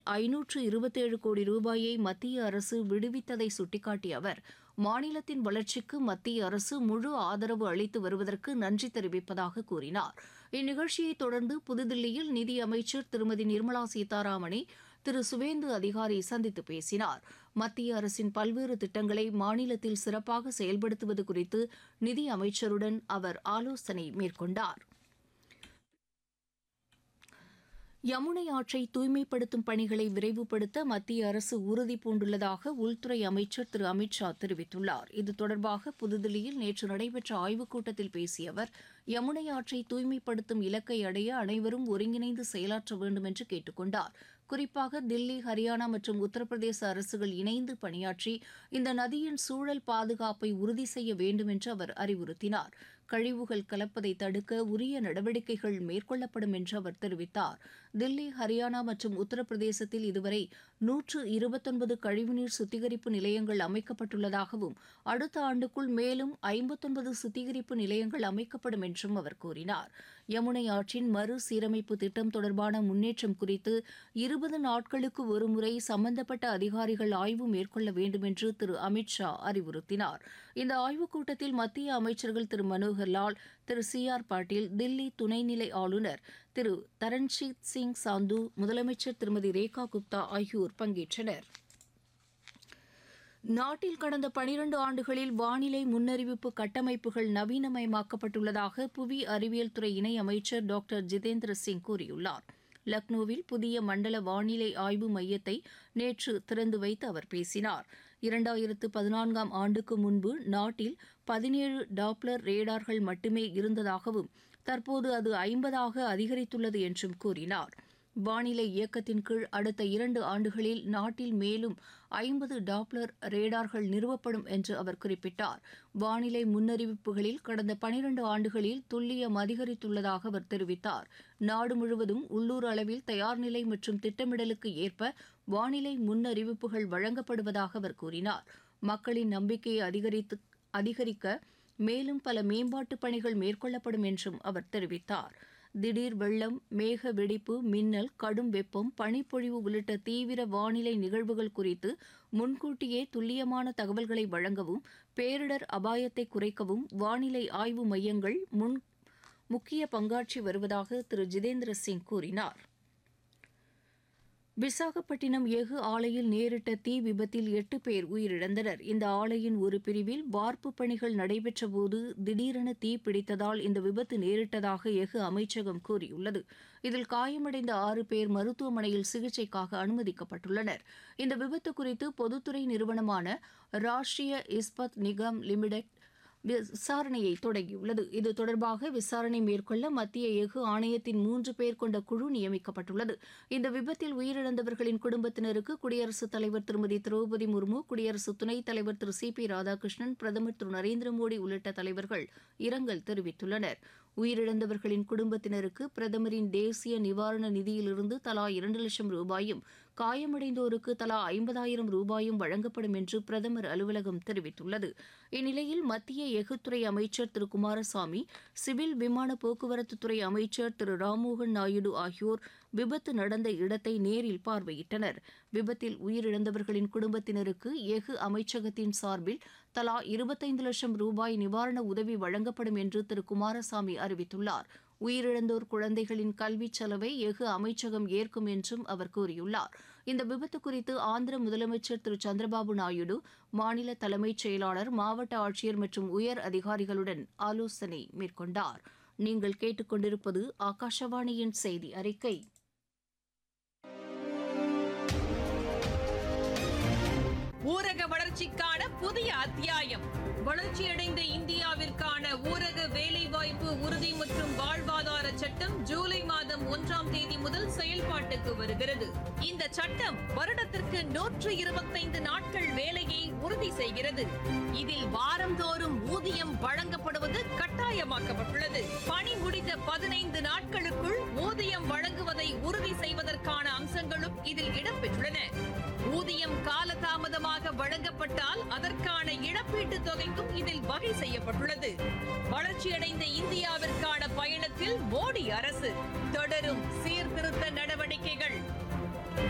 ஐநூற்று இருபத்தேழு கோடி ரூபாயை மத்திய அரசு விடுவித்ததை சுட்டிக்காட்டிய அவர் மாநிலத்தின் வளர்ச்சிக்கு மத்திய அரசு முழு ஆதரவு அளித்து வருவதற்கு நன்றி தெரிவிப்பதாக கூறினார் இந்நிகழ்ச்சியை தொடர்ந்து புதுதில்லியில் நிதி அமைச்சர் திருமதி நிர்மலா சீதாராமனை திரு சுவேந்து அதிகாரி சந்தித்து பேசினார் மத்திய அரசின் பல்வேறு திட்டங்களை மாநிலத்தில் சிறப்பாக செயல்படுத்துவது குறித்து நிதி அமைச்சருடன் அவர் ஆலோசனை மேற்கொண்டார் யமுனை ஆற்றை தூய்மைப்படுத்தும் பணிகளை விரைவுபடுத்த மத்திய அரசு உறுதி பூண்டுள்ளதாக உள்துறை அமைச்சர் திரு அமித் ஷா தெரிவித்துள்ளார் இது தொடர்பாக புதுதில்லியில் நேற்று நடைபெற்ற ஆய்வுக் கூட்டத்தில் பேசிய அவர் யமுனை ஆற்றை தூய்மைப்படுத்தும் இலக்கை அடைய அனைவரும் ஒருங்கிணைந்து செயலாற்ற வேண்டும் என்று கேட்டுக் கொண்டார் குறிப்பாக தில்லி ஹரியானா மற்றும் உத்தரப்பிரதேச அரசுகள் இணைந்து பணியாற்றி இந்த நதியின் சூழல் பாதுகாப்பை உறுதி செய்ய வேண்டும் என்று அவர் அறிவுறுத்தினார் கழிவுகள் கலப்பதை தடுக்க உரிய நடவடிக்கைகள் மேற்கொள்ளப்படும் என்று அவர் தெரிவித்தார் தில்லி ஹரியானா மற்றும் உத்தரப்பிரதேசத்தில் இதுவரை நூற்று இருபத்தொன்பது கழிவுநீர் சுத்திகரிப்பு நிலையங்கள் அமைக்கப்பட்டுள்ளதாகவும் அடுத்த ஆண்டுக்குள் மேலும் ஐம்பத்தொன்பது சுத்திகரிப்பு நிலையங்கள் அமைக்கப்படும் என்றும் அவர் கூறினார் யமுனை ஆற்றின் மறுசீரமைப்பு திட்டம் தொடர்பான முன்னேற்றம் குறித்து இருபது நாட்களுக்கு ஒருமுறை சம்பந்தப்பட்ட அதிகாரிகள் ஆய்வு மேற்கொள்ள வேண்டும் என்று திரு அமித் ஷா அறிவுறுத்தினார் இந்த ஆய்வுக் கூட்டத்தில் மத்திய அமைச்சர்கள் திரு மனோகர் லால் திரு சி ஆர் பாட்டீல் தில்லி துணைநிலை ஆளுநர் திரு தரண்ஜீத் சிங் சாந்து முதலமைச்சர் திருமதி ரேகா குப்தா ஆகியோர் பங்கேற்றனர் நாட்டில் கடந்த பனிரண்டு ஆண்டுகளில் வானிலை முன்னறிவிப்பு கட்டமைப்புகள் நவீனமயமாக்கப்பட்டுள்ளதாக புவி அறிவியல் துறை இணை அமைச்சர் டாக்டர் ஜிதேந்திர சிங் கூறியுள்ளார் லக்னோவில் புதிய மண்டல வானிலை ஆய்வு மையத்தை நேற்று திறந்து வைத்து அவர் பேசினார் இரண்டாயிரத்து பதினான்காம் ஆண்டுக்கு முன்பு நாட்டில் பதினேழு டாப்ளர் ரேடார்கள் மட்டுமே இருந்ததாகவும் தற்போது அது ஐம்பதாக அதிகரித்துள்ளது என்றும் கூறினார் வானிலை இயக்கத்தின் கீழ் அடுத்த இரண்டு ஆண்டுகளில் நாட்டில் மேலும் ஐம்பது டாப்ளர் ரேடார்கள் நிறுவப்படும் என்று அவர் குறிப்பிட்டார் வானிலை முன்னறிவிப்புகளில் கடந்த பனிரண்டு ஆண்டுகளில் துல்லியம் அதிகரித்துள்ளதாக அவர் தெரிவித்தார் நாடு முழுவதும் உள்ளூர் அளவில் தயார்நிலை மற்றும் திட்டமிடலுக்கு ஏற்ப வானிலை முன்னறிவிப்புகள் வழங்கப்படுவதாக அவர் கூறினார் மக்களின் நம்பிக்கையை அதிகரித்து அதிகரிக்க மேலும் பல மேம்பாட்டுப் பணிகள் மேற்கொள்ளப்படும் என்றும் அவர் தெரிவித்தார் திடீர் வெள்ளம் மேக வெடிப்பு மின்னல் கடும் வெப்பம் பனிப்பொழிவு உள்ளிட்ட தீவிர வானிலை நிகழ்வுகள் குறித்து முன்கூட்டியே துல்லியமான தகவல்களை வழங்கவும் பேரிடர் அபாயத்தை குறைக்கவும் வானிலை ஆய்வு மையங்கள் முன் முக்கிய பங்காற்றி வருவதாக திரு ஜிதேந்திர சிங் கூறினார் விசாகப்பட்டினம் எஃகு ஆலையில் நேரிட்ட தீ விபத்தில் எட்டு பேர் உயிரிழந்தனர் இந்த ஆலையின் ஒரு பிரிவில் வார்ப்பு பணிகள் நடைபெற்றபோது திடீரென தீ பிடித்ததால் இந்த விபத்து நேரிட்டதாக எஃகு அமைச்சகம் கூறியுள்ளது இதில் காயமடைந்த ஆறு பேர் மருத்துவமனையில் சிகிச்சைக்காக அனுமதிக்கப்பட்டுள்ளனர் இந்த விபத்து குறித்து பொதுத்துறை நிறுவனமான ராஷ்டிரிய இஸ்பத் நிகம் லிமிடெட் விசாரணையை தொடங்கியுள்ளது இது தொடர்பாக விசாரணை மேற்கொள்ள மத்திய எஃகு ஆணையத்தின் மூன்று பேர் கொண்ட குழு நியமிக்கப்பட்டுள்ளது இந்த விபத்தில் உயிரிழந்தவர்களின் குடும்பத்தினருக்கு குடியரசுத் தலைவர் திருமதி திரௌபதி முர்மு குடியரசு துணைத் தலைவர் திரு சி பி ராதாகிருஷ்ணன் பிரதமர் திரு நரேந்திர மோடி உள்ளிட்ட தலைவர்கள் இரங்கல் தெரிவித்துள்ளனர் உயிரிழந்தவர்களின் குடும்பத்தினருக்கு பிரதமரின் தேசிய நிவாரண நிதியிலிருந்து தலா இரண்டு லட்சம் ரூபாயும் காயமடைந்தோருக்கு தலா ஐம்பதாயிரம் ரூபாயும் வழங்கப்படும் என்று பிரதமர் அலுவலகம் தெரிவித்துள்ளது இந்நிலையில் மத்திய எஃகுத்துறை அமைச்சர் திரு குமாரசாமி சிவில் விமான போக்குவரத்துத்துறை அமைச்சர் திரு ராம்மோகன் நாயுடு ஆகியோர் விபத்து நடந்த இடத்தை நேரில் பார்வையிட்டனர் விபத்தில் உயிரிழந்தவர்களின் குடும்பத்தினருக்கு எஃகு அமைச்சகத்தின் சார்பில் தலா இருபத்தைந்து லட்சம் ரூபாய் நிவாரண உதவி வழங்கப்படும் என்று திரு குமாரசாமி அறிவித்துள்ளார் உயிரிழந்தோர் குழந்தைகளின் கல்விச் செலவை எஃகு அமைச்சகம் ஏற்கும் என்றும் அவர் கூறியுள்ளார் இந்த விபத்து குறித்து ஆந்திர முதலமைச்சர் திரு சந்திரபாபு நாயுடு மாநில தலைமைச் செயலாளர் மாவட்ட ஆட்சியர் மற்றும் உயர் அதிகாரிகளுடன் ஆலோசனை மேற்கொண்டார் நீங்கள் கேட்டுக்கொண்டிருப்பது ஆகாஷவாணியின் செய்தி அறிக்கை ஊரக வளர்ச்சிக்கான புதிய அத்தியாயம் வளர்ச்சியடைந்த இந்தியாவிற்கான ஊரக வேலைவாய்ப்பு உறுதி மற்றும் வாழ்வாதார சட்டம் ஜூலை மாதம் ஒன்றாம் தேதி முதல் செயல்பாட்டுக்கு வருகிறது இந்த சட்டம் வருடத்திற்கு நூற்று இருபத்தைந்து நாட்கள் வேலையை உறுதி செய்கிறது இதில் வாரந்தோறும் ஊதியம் வழங்கப்படுவது கட்டாயமாக்கப்பட்டுள்ளது பணி முடிந்த பதினைந்து நாட்களுக்குள் ஊதியம் வழங்குவதை உறுதி செய்வதற்கான அம்சங்களும் இதில் இடம்பெற்றுள்ளன ஊதியம் காலதாமதமாக வழங்கப்பட்டால் அதற்கான இழப்பீட்டுத் தொகைக்கும் இதில் வகை செய்யப்பட்டுள்ளது வளர்ச்சியடைந்த இந்தியாவிற்கான பயணத்தில் மோடி அரசு தொடரும் சீர்திருத்த நடவடிக்கைகள்